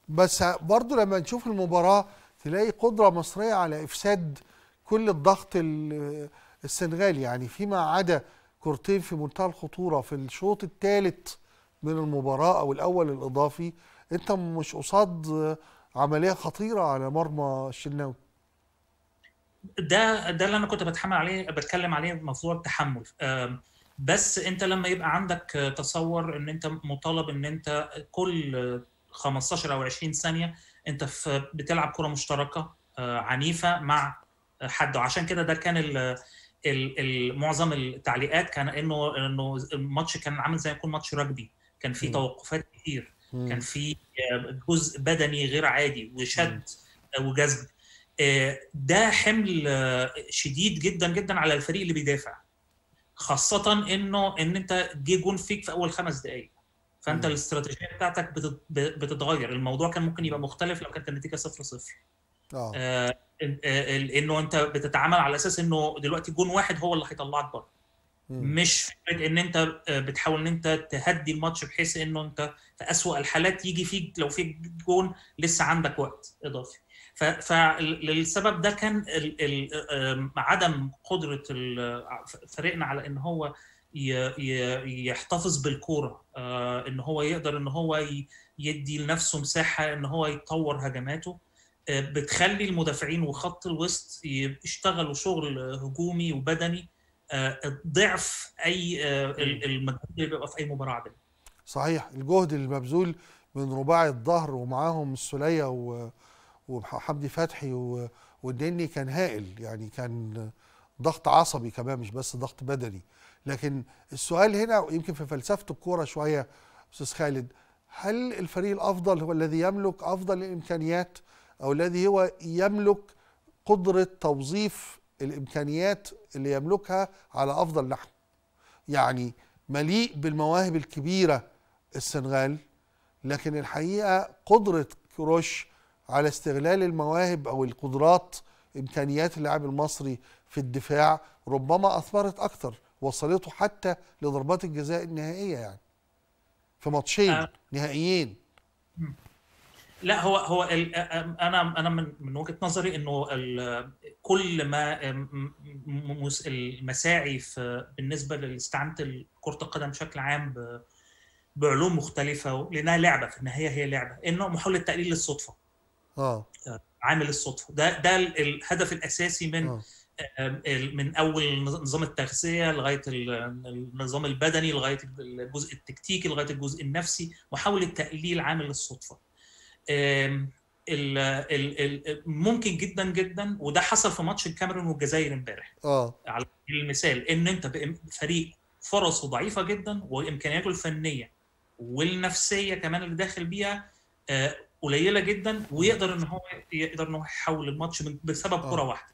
بس برضو لما نشوف المباراة تلاقي قدرة مصرية على إفساد كل الضغط ال- السنغالي يعني فيما عدا كورتين في منتهى الخطورة في الشوط الثالث من المباراة أو الأول الإضافي أنت مش قصاد عملية خطيرة على مرمى الشناوي ده ده اللي انا كنت بتحمل عليه بتكلم عليه موضوع التحمل آم، بس انت لما يبقى عندك آه، تصور ان انت مطالب ان انت كل آه، 15 او 20 ثانيه انت في بتلعب كره مشتركه آه، عنيفه مع حد وعشان كده ده كان ال ال- ال- معظم التعليقات كان انه انه الماتش كان عامل زي ما يكون ماتش رجبي كان فيه مم. توقفات كتير مم. كان في جزء بدني غير عادي وشد وجذب آه، ده حمل آه، شديد جدا جدا على الفريق اللي بيدافع خاصة انه ان انت جه جون فيك في اول خمس دقائق فانت مم. الاستراتيجية بتاعتك بتت- بتتغير الموضوع كان ممكن يبقى مختلف لو كانت النتيجة 0 0 آه. آه، آه، انه انت بتتعامل على اساس انه دلوقتي جون واحد هو اللي هيطلعك بره مم. مش فكره ان انت آه، بتحاول ان انت تهدي الماتش بحيث انه انت في اسوأ الحالات يجي فيك لو في جون لسه عندك وقت اضافي ف- فللسبب ده كان ال- ال- آم، عدم قدره ال- فريقنا على ان هو ي- ي- يحتفظ بالكوره آه، ان هو يقدر ان هو ي- يدي لنفسه مساحه ان هو يطور هجماته آه، بتخلي المدافعين وخط الوسط يشتغلوا شغل هجومي وبدني آه، ضعف اي آه، ال- المجهود اللي بيبقى في اي مباراه عاديه صحيح الجهد المبذول من رباعي الظهر ومعاهم السولية و- وحمدي فتحي و- والنني كان هائل يعني كان ضغط عصبي كمان مش بس ضغط بدني لكن السؤال هنا يمكن في فلسفة الكورة شوية أستاذ خالد هل الفريق الأفضل هو الذي يملك أفضل الإمكانيات أو الذي هو يملك قدرة توظيف الإمكانيات اللي يملكها على أفضل نحو يعني مليء بالمواهب الكبيرة السنغال لكن الحقيقة قدرة كروش على استغلال المواهب أو القدرات إمكانيات اللاعب المصري في الدفاع ربما أثمرت أكثر وصلته حتى لضربات الجزاء النهائية يعني في ماتشين آه. نهائيين لا هو هو ال- انا انا من من وجهه نظري انه ال- كل ما م- م- مس- المساعي في بالنسبه لاستعانه كره القدم بشكل عام ب- بعلوم مختلفه لانها لعبه في النهايه هي لعبه انه محاوله تقليل الصدفه اه عامل الصدفه ده ده ال- الهدف الاساسي من اه ال- من اول نظام التغذيه لغايه ال- النظام البدني لغايه الجزء التكتيكي لغايه الجزء النفسي محاوله تقليل عامل الصدفه آم، ال- ال- ال- ممكن جدا جدا وده حصل في ماتش الكاميرون والجزائر امبارح اه على سبيل المثال ان انت بإم- فريق فرصه ضعيفه جدا وامكانياته الفنيه والنفسيه كمان اللي داخل بيها آه، قليله جدا ويقدر ان هو يقدر ان هو يحول الماتش من- بسبب آه. كره واحده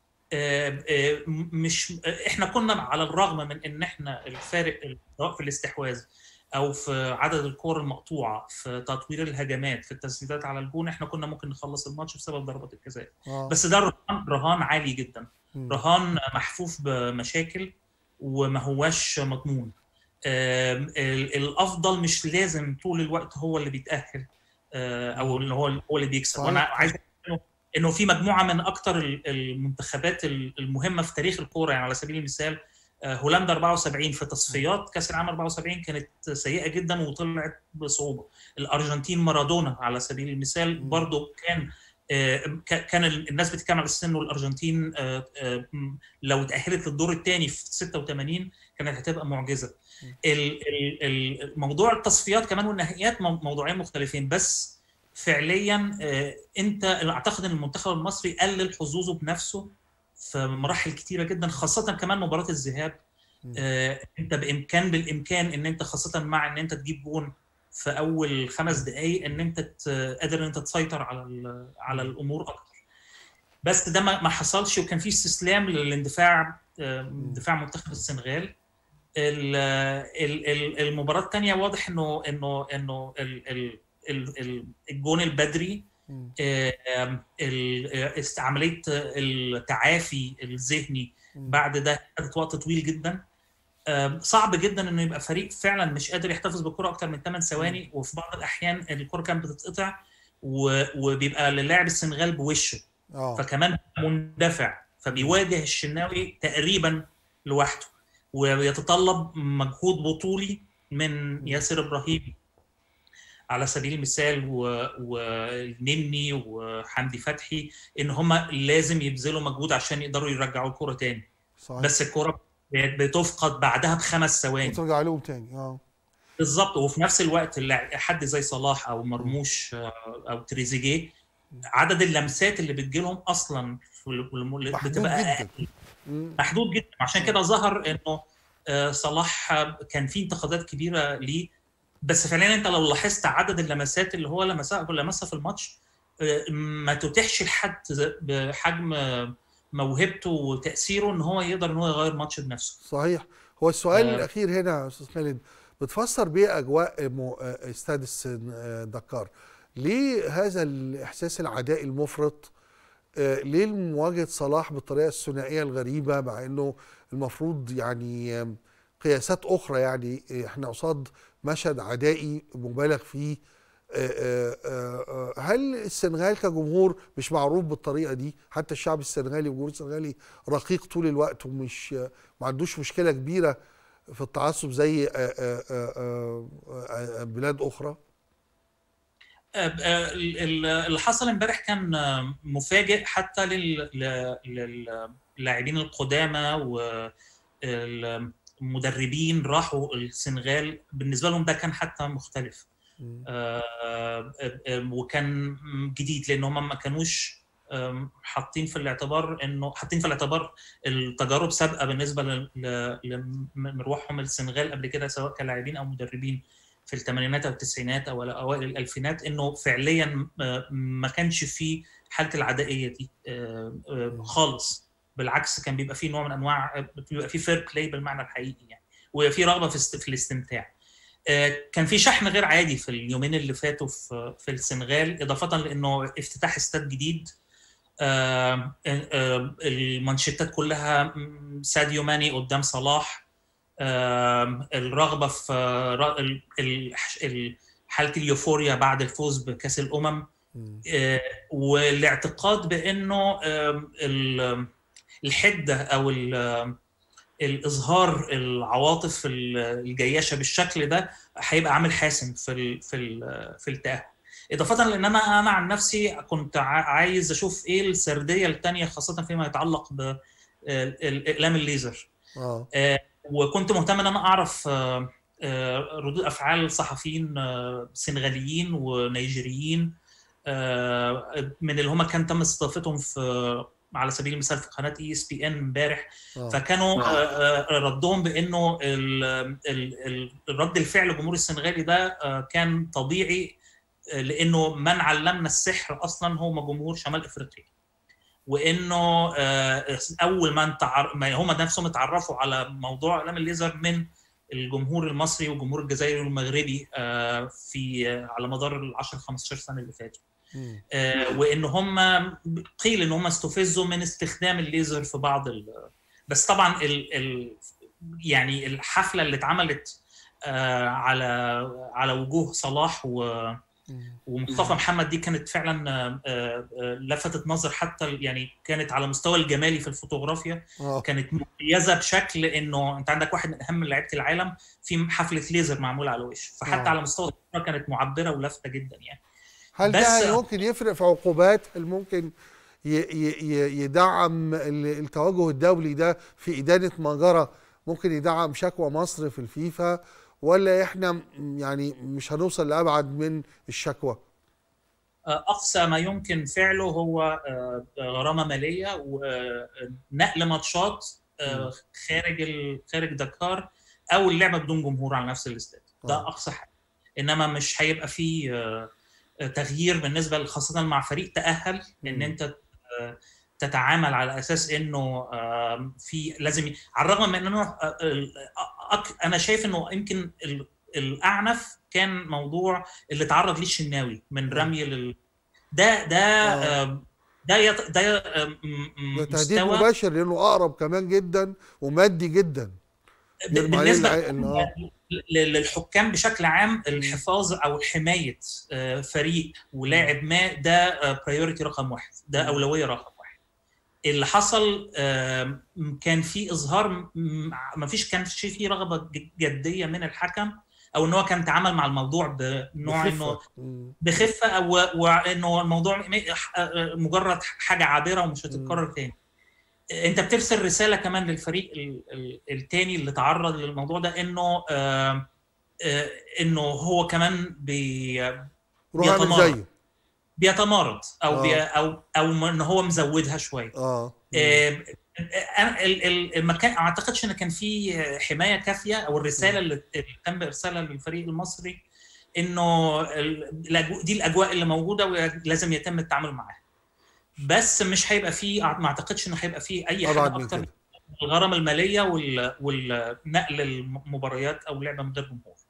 آه، آه، م- مش آه، احنا كنا على الرغم من ان احنا الفارق سواء في الاستحواذ او في عدد الكور المقطوعه في تطوير الهجمات في التسديدات على الجون احنا كنا ممكن نخلص الماتش بسبب ضربات الجزاء اه بس ده رهان رهان عالي جدا مم. رهان محفوف بمشاكل وما هواش مضمون آم، ال- الافضل مش لازم طول الوقت هو اللي بيتاهل آه، او اللي هو هو اللي بيكسب صحيح. وانا عايز أقول انه في مجموعه من اكتر ال- المنتخبات ال- المهمه في تاريخ الكوره يعني على سبيل المثال آه، هولندا 74 في تصفيات كاس العالم 74 كانت سيئه جدا وطلعت بصعوبه الارجنتين مارادونا على سبيل المثال مم. برضو كان آه، ك- كان ال- الناس بتتكلم على السن انه الارجنتين آه، آه، م- لو اتاهلت للدور الثاني في 86 كانت هتبقى معجزه مم. ال- ال- ال- موضوع التصفيات كمان والنهائيات مو- موضوعين مختلفين بس فعليا آه، انت اعتقد ان المنتخب المصري قلل حظوظه بنفسه في مراحل كتيره جدا خاصه كمان مباراه الذهاب مم. آه، انت بامكان بالامكان ان انت خاصه مع ان انت تجيب جون في اول خمس دقائق ان انت ت- قادر ان انت تسيطر على ال- على الامور اكتر بس ده ما ما حصلش وكان في استسلام للاندفاع آه، دفاع منتخب السنغال ال- ال- ال- المباراه الثانيه واضح انه انه انه ال- ال- ال- ال- الجون البدري مم. آم، ال- آه، است- عمليه التعافي الذهني مم. بعد ده خدت وقت طويل جدا آم، صعب جدا انه يبقى فريق فعلا مش قادر يحتفظ بالكره اكتر من 8 ثواني وفي بعض الاحيان الكره كانت بتتقطع وبيبقى للاعب السنغال بوشه اه فكمان مندفع فبيواجه الشناوي تقريبا لوحده ويتطلب مجهود بطولي من ياسر ابراهيم على سبيل المثال ونني وحمدي فتحي ان هم لازم يبذلوا مجهود عشان يقدروا يرجعوا الكره تاني صحيح بس الكره بتفقد بعدها بخمس ثواني وترجع لهم تاني اه بالظبط وفي نفس الوقت حد زي صلاح او مرموش او تريزيجيه عدد اللمسات اللي بتجيلهم اصلا بتبقى اقل محدود جدا عشان كده ظهر انه صلاح كان في انتقادات كبيره ليه بس فعليا انت لو لاحظت عدد اللمسات اللي هو لمسها لمسها في الماتش ما تتيحش لحد بحجم موهبته وتاثيره ان هو يقدر ان هو يغير ماتش بنفسه صحيح هو السؤال آه. الاخير هنا يا استاذ خالد بتفسر بيه اجواء استاد دكار ليه هذا الاحساس العدائي المفرط آه ليه مواجهه صلاح بالطريقه الثنائيه الغريبه مع انه المفروض يعني قياسات اخرى يعني احنا قصاد مشهد عدائي مبالغ فيه آآ آآ هل السنغال كجمهور مش معروف بالطريقه دي حتى الشعب السنغالي والجمهور السنغالي رقيق طول الوقت ومش ما عندوش مشكله كبيره في التعصب زي آآ بلاد اخرى اللي حصل امبارح كان مفاجئ حتى للاعبين القدامى والمدربين راحوا السنغال بالنسبه لهم ده كان حتى مختلف آه وكان جديد لان هم ما كانوش حاطين في الاعتبار انه حاطين في الاعتبار التجارب سابقه بالنسبه لمروحهم السنغال قبل كده سواء كلاعبين او مدربين في الثمانينات او التسعينات او اوائل الالفينات انه فعليا ما كانش في حاله العدائيه دي خالص بالعكس كان بيبقى في نوع من انواع بيبقى في فير بلاي بالمعنى الحقيقي يعني وفي رغبه في, في الاستمتاع كان في شحن غير عادي في اليومين اللي فاتوا في في السنغال اضافه لانه افتتاح استاد جديد المانشيتات كلها ساديو ماني قدام صلاح الرغبه في حاله اليوفوريا بعد الفوز بكاس الامم والاعتقاد بانه الحده او الاظهار العواطف الجياشه بالشكل ده هيبقى عامل حاسم في ال في ال في التاهل اضافه لان انا انا عن نفسي كنت عايز اشوف ايه السرديه الثانيه خاصه فيما يتعلق باقلام الليزر اه وكنت مهتم ان انا اعرف ردود افعال صحفيين سنغاليين ونيجيريين من اللي هم كان تم استضافتهم في على سبيل المثال في قناه اي اس بي ان امبارح فكانوا ردهم بانه رد الفعل الجمهور السنغالي ده كان طبيعي لانه من علمنا السحر اصلا هم جمهور شمال افريقيا وانه اول ما انت ما هم نفسهم اتعرفوا على موضوع اعلام الليزر من الجمهور المصري والجمهور الجزائري والمغربي في على مدار ال 10 15 سنه اللي فاتوا آه وان هم قيل ان هم استفزوا من استخدام الليزر في بعض ال... بس طبعا ال... ال... يعني الحفله اللي اتعملت آه على على وجوه صلاح و ومصطفى محمد دي كانت فعلا آه لفتت نظر حتى يعني كانت على مستوى الجمالي في الفوتوغرافيا آه. كانت مميزه بشكل انه انت عندك واحد من اهم لعيبه العالم في حفله ليزر معموله على وشه فحتى آه. على مستوى كانت معبره ولافته جدا يعني هل بس- ده ممكن يفرق في عقوبات هل ممكن ي- ي- ي- يدعم ال- التوجه الدولي ده في إدانة ما جرى ممكن يدعم شكوى مصر في الفيفا ولا احنا م- يعني مش هنوصل لأبعد من الشكوى اقصى ما يمكن فعله هو آه، غرامه ماليه ونقل ماتشات آه، مم. خارج ال- خارج دكار او اللعبه بدون جمهور على نفس الاستاد ده آه. اقصى حاجه انما مش هيبقى فيه آه، تغيير بالنسبه خاصه مع فريق تاهل ان مم. انت آه، تتعامل على اساس انه آه، في لازم ي- على الرغم من انه آه، ال- أك- انا شايف انه يمكن ال- الاعنف كان موضوع اللي تعرض ليه الشناوي من رمي لل ده ده آه. آه، ده يط... ده آه، م- م- ده تهديد مستوى مباشر لأنه أقرب كمان جدا ومادي جدا ب- يرموا عليه بالنسبه الع- ال- آه. ل- للحكام بشكل عام الحفاظ او حمايه آه، فريق ولاعب ما ده برايورتي رقم واحد ده مم. اولويه رقم واحد اللي حصل آم، كان في اظهار ما فيش كان في في رغبه ج- جديه من الحكم او ان هو كان تعامل مع الموضوع بنوع انه بخفة. مم. بخفه او وانه الموضوع م- مجرد حاجه عابره ومش هتتكرر تاني انت بترسل رساله كمان للفريق ال- ال- التاني اللي تعرض للموضوع ده انه آه، آه، انه هو كمان بي روح اعمل بيتمرد. زيه بيتمارض او آه. بي او او ان هو مزودها شويه اه آه، أنا ال- ال- المكان ما اعتقدش ان كان في حمايه كافيه او الرساله اللي اللي تم ارسالها للفريق المصري انه ال- الأجو- دي الاجواء اللي موجوده ولازم يتم التعامل معاها بس مش هيبقى في ما اعتقدش انه هيبقى في اي ابعد حاجه من اكتر كده من الغرامه الماليه وال- والنقل المباريات او لعبه من غير جمهور